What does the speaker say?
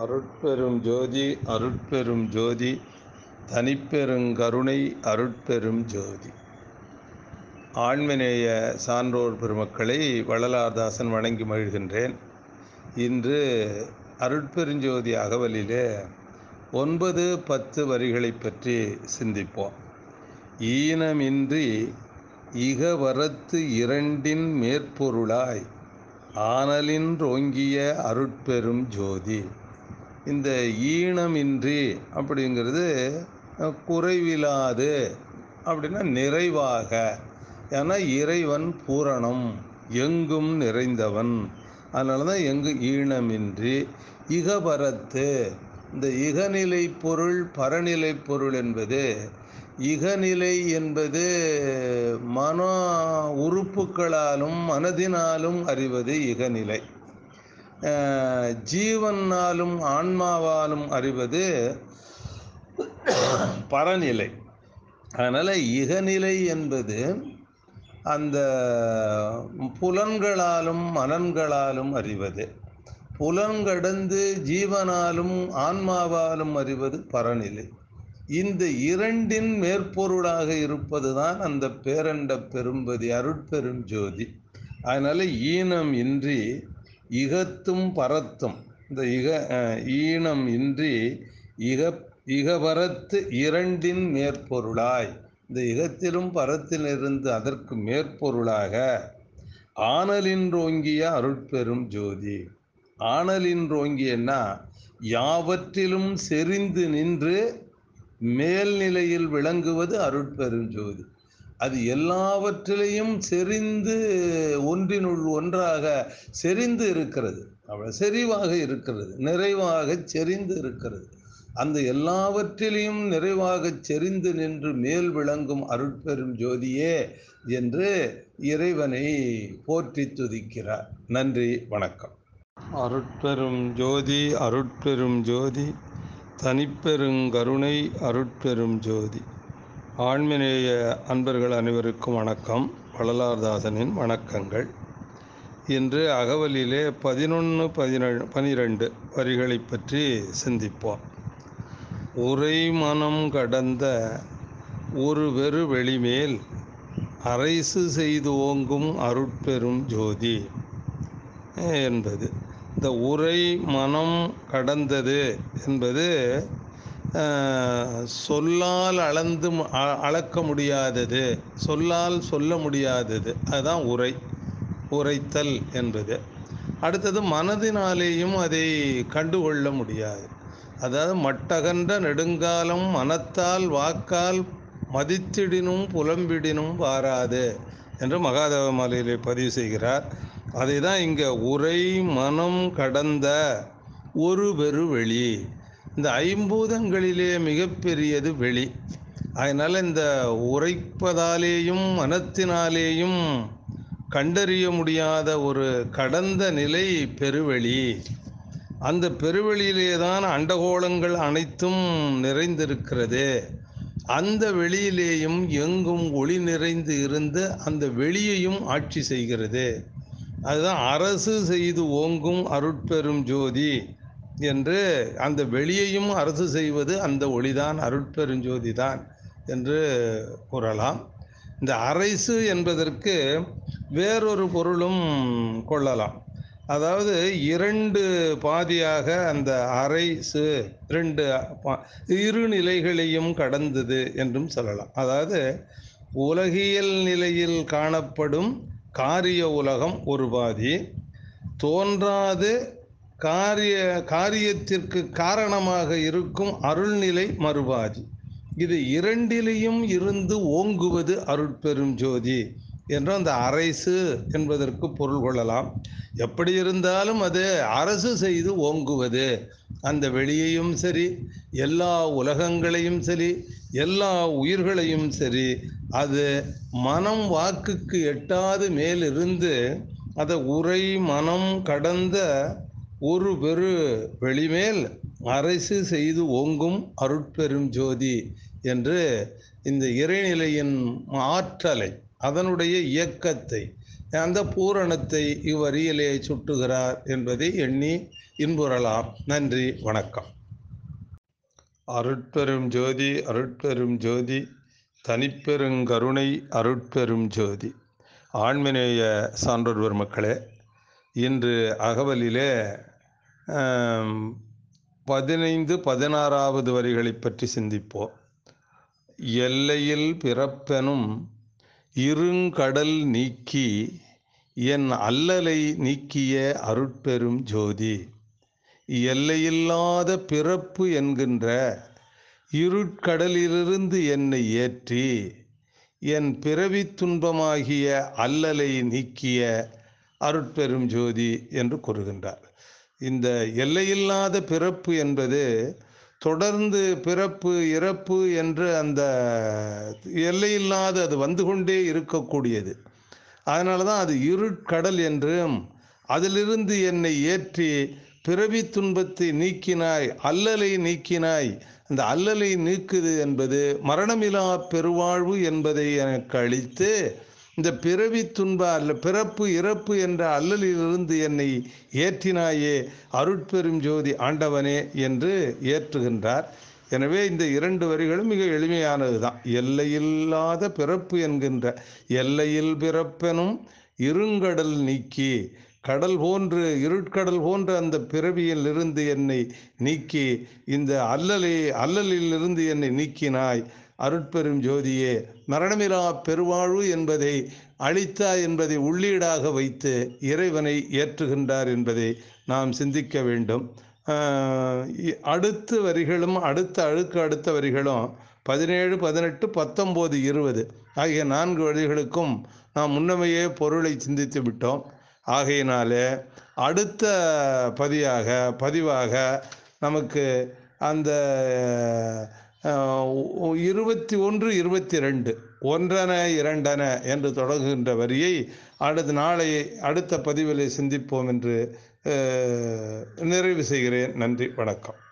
அருட்பெரும் ஜோதி அருட்பெரும் ஜோதி தனிப்பெருங்கருணை அருட்பெரும் ஜோதி ஆண்மநேய சான்றோர் பெருமக்களை வள்ளலார்தாசன் வணங்கி மகிழ்கின்றேன் இன்று அருட்பெருஞ்சோதி அகவலிலே ஒன்பது பத்து வரிகளை பற்றி சிந்திப்போம் ஈனமின்றி இகவரத்து இரண்டின் மேற்பொருளாய் ஆனலின்றோங்கிய அருட்பெரும் ஜோதி இந்த ஈனமின்றி அப்படிங்கிறது குறைவிலாது அப்படின்னா நிறைவாக ஏன்னா இறைவன் பூரணம் எங்கும் நிறைந்தவன் அதனால தான் எங்கு ஈனமின்றி இகபரத்து இந்த இகநிலை பொருள் பரநிலை பொருள் என்பது இகநிலை என்பது மன உறுப்புகளாலும் மனதினாலும் அறிவது இகநிலை ஜீவனாலும் ஆன்மாவாலும் அறிவது பரநிலை அதனால் இகநிலை என்பது அந்த புலன்களாலும் மனன்களாலும் அறிவது புலன்கடந்து ஜீவனாலும் ஆன்மாவாலும் அறிவது பரநிலை இந்த இரண்டின் மேற்பொருளாக இருப்பது தான் அந்த பேரண்ட பெரும்பதி அருட்பெரும் ஜோதி அதனால் ஈனம் இன்றி இகத்தும் பரத்தும் இந்த இக ஈனம் இன்றி இக இகபரத்து இரண்டின் மேற்பொருளாய் இந்த இகத்திலும் பரத்திலிருந்து அதற்கு மேற்பொருளாக ஆனலின்றோங்கிய அருட்பெரும் ஜோதி ஆனலின்றோங்கியன்னா யாவற்றிலும் செறிந்து நின்று மேல்நிலையில் விளங்குவது அருட்பெரும் ஜோதி அது எல்லாவற்றிலையும் செறிந்து ஒன்றினுள் ஒன்றாக செறிந்து இருக்கிறது அவ்வளோ செறிவாக இருக்கிறது நிறைவாக செறிந்து இருக்கிறது அந்த எல்லாவற்றிலையும் நிறைவாக செறிந்து நின்று மேல் விளங்கும் அருட்பெரும் ஜோதியே என்று இறைவனை போற்றி துதிக்கிறார் நன்றி வணக்கம் அருட்பெரும் ஜோதி அருட்பெரும் ஜோதி தனிப்பெருங்கருணை அருட்பெரும் ஜோதி ஆண்மினேய அன்பர்கள் அனைவருக்கும் வணக்கம் வள்ளலார்தாசனின் வணக்கங்கள் இன்று அகவலிலே பதினொன்று பதினேழு பனிரெண்டு வரிகளை பற்றி சிந்திப்போம் உரை மனம் கடந்த ஒரு வெறு வெளிமேல் அரைசு செய்து ஓங்கும் அருட்பெரும் ஜோதி என்பது இந்த உரை மனம் கடந்தது என்பது சொல்லால் அளந்து அளக்க முடியாதது சொல்லால் சொல்ல முடியாதது அதுதான் உரை உரைத்தல் என்பது அடுத்தது மனதினாலேயும் அதை கண்டுகொள்ள முடியாது அதாவது மட்டகன்ற நெடுங்காலம் மனத்தால் வாக்கால் மதித்திடினும் புலம்பிடினும் வாராது என்று மகாதேவ மாலையிலே பதிவு செய்கிறார் அதை தான் இங்கே உரை மனம் கடந்த ஒரு பெரு வெளி இந்த ஐம்பூதங்களிலே மிகப்பெரியது வெளி அதனால் இந்த உரைப்பதாலேயும் மனத்தினாலேயும் கண்டறிய முடியாத ஒரு கடந்த நிலை பெருவெளி அந்த பெருவெளியிலே தான் அண்டகோளங்கள் அனைத்தும் நிறைந்திருக்கிறது அந்த வெளியிலேயும் எங்கும் ஒளி நிறைந்து இருந்து அந்த வெளியையும் ஆட்சி செய்கிறது அதுதான் அரசு செய்து ஓங்கும் அருட்பெரும் ஜோதி என்று அந்த வெளியையும் அரசு செய்வது அந்த ஒளிதான் அருட்பெருஞ்சோதி தான் என்று கூறலாம் இந்த அரசு என்பதற்கு வேறொரு பொருளும் கொள்ளலாம் அதாவது இரண்டு பாதியாக அந்த அரைசு ரெண்டு இரு நிலைகளையும் கடந்தது என்றும் சொல்லலாம் அதாவது உலகியல் நிலையில் காணப்படும் காரிய உலகம் ஒரு பாதி தோன்றாது காரிய காரியத்திற்கு காரணமாக இருக்கும் அருள்நிலை மறுபாதி இது இரண்டிலையும் இருந்து ஓங்குவது அருட்பெரும் ஜோதி என்று அந்த அரசு என்பதற்கு பொருள் கொள்ளலாம் எப்படி இருந்தாலும் அது அரசு செய்து ஓங்குவது அந்த வெளியையும் சரி எல்லா உலகங்களையும் சரி எல்லா உயிர்களையும் சரி அது மனம் வாக்குக்கு எட்டாது மேலிருந்து அதை உரை மனம் கடந்த ஒரு பெரு வெளிமேல் அரசு செய்து ஓங்கும் அருட்பெரும் ஜோதி என்று இந்த இறைநிலையின் ஆற்றலை அதனுடைய இயக்கத்தை அந்த பூரணத்தை இவ்வரியிலே சுட்டுகிறார் என்பதை எண்ணி இன்புறலாம் நன்றி வணக்கம் அருட்பெரும் ஜோதி அருட்பெரும் ஜோதி தனிப்பெருங்கருணை அருட்பெரும் ஜோதி ஆண்மநேய சான்றோர் பெருமக்களே இன்று அகவலிலே ஆம், பதினைந்து பதினாறாவது வரிகளை பற்றி சிந்திப்போம் எல்லையில் பிறப்பெனும் இருங்கடல் நீக்கி என் அல்லலை நீக்கிய அருட்பெரும் ஜோதி எல்லையில்லாத பிறப்பு என்கின்ற இருட்கடலிலிருந்து என்னை ஏற்றி என் பிறவித் துன்பமாகிய அல்லலை நீக்கிய அருட்பெரும் ஜோதி என்று கூறுகின்றார் இந்த எல்லையில்லாத பிறப்பு என்பது தொடர்ந்து பிறப்பு இறப்பு என்று அந்த எல்லையில்லாத அது வந்து கொண்டே இருக்கக்கூடியது அதனால தான் அது இருட்கடல் என்றும் அதிலிருந்து என்னை ஏற்றி பிறவி துன்பத்தை நீக்கினாய் அல்லலை நீக்கினாய் அந்த அல்லலை நீக்குது என்பது மரணமிலா பெருவாழ்வு என்பதை எனக்கு அளித்து இந்த பிறவி துன்ப அல்ல பிறப்பு இறப்பு என்ற அல்லலிலிருந்து என்னை ஏற்றினாயே அருட்பெரும் ஜோதி ஆண்டவனே என்று ஏற்றுகின்றார் எனவே இந்த இரண்டு வரிகளும் மிக எளிமையானது தான் எல்லையில்லாத பிறப்பு என்கின்ற எல்லையில் பிறப்பெனும் இருங்கடல் நீக்கி கடல் போன்று இருட்கடல் போன்ற அந்த பிறவியில் இருந்து என்னை நீக்கி இந்த அல்லலை அல்லலிலிருந்து என்னை நீக்கினாய் அருட்பெரும் ஜோதியே மரணமிலா பெருவாழ்வு என்பதை அளித்தாய் என்பதை உள்ளீடாக வைத்து இறைவனை ஏற்றுகின்றார் என்பதை நாம் சிந்திக்க வேண்டும் ஆஹ் இ- அடுத்த வரிகளும் அடுத்த அழுக்கு அடுத்த வரிகளும் பதினேழு பதினெட்டு பத்தொம்போது இருபது ஆகிய நான்கு வரிகளுக்கும் நாம் முன்னமையே பொருளை சிந்தித்து விட்டோம் ஆகையினாலே அடுத்த பதியாக பதிவாக நமக்கு அந்த அஹ், இருபத்தி ஒன்று இருபத்தி ரெண்டு ஒன்றன இரண்டன என்று தொடங்குகின்ற வரியை அடுத்த நாளை அடுத்த பதிவிலே சிந்திப்போம் என்று அஹ், நிறைவு செய்கிறேன் நன்றி வணக்கம்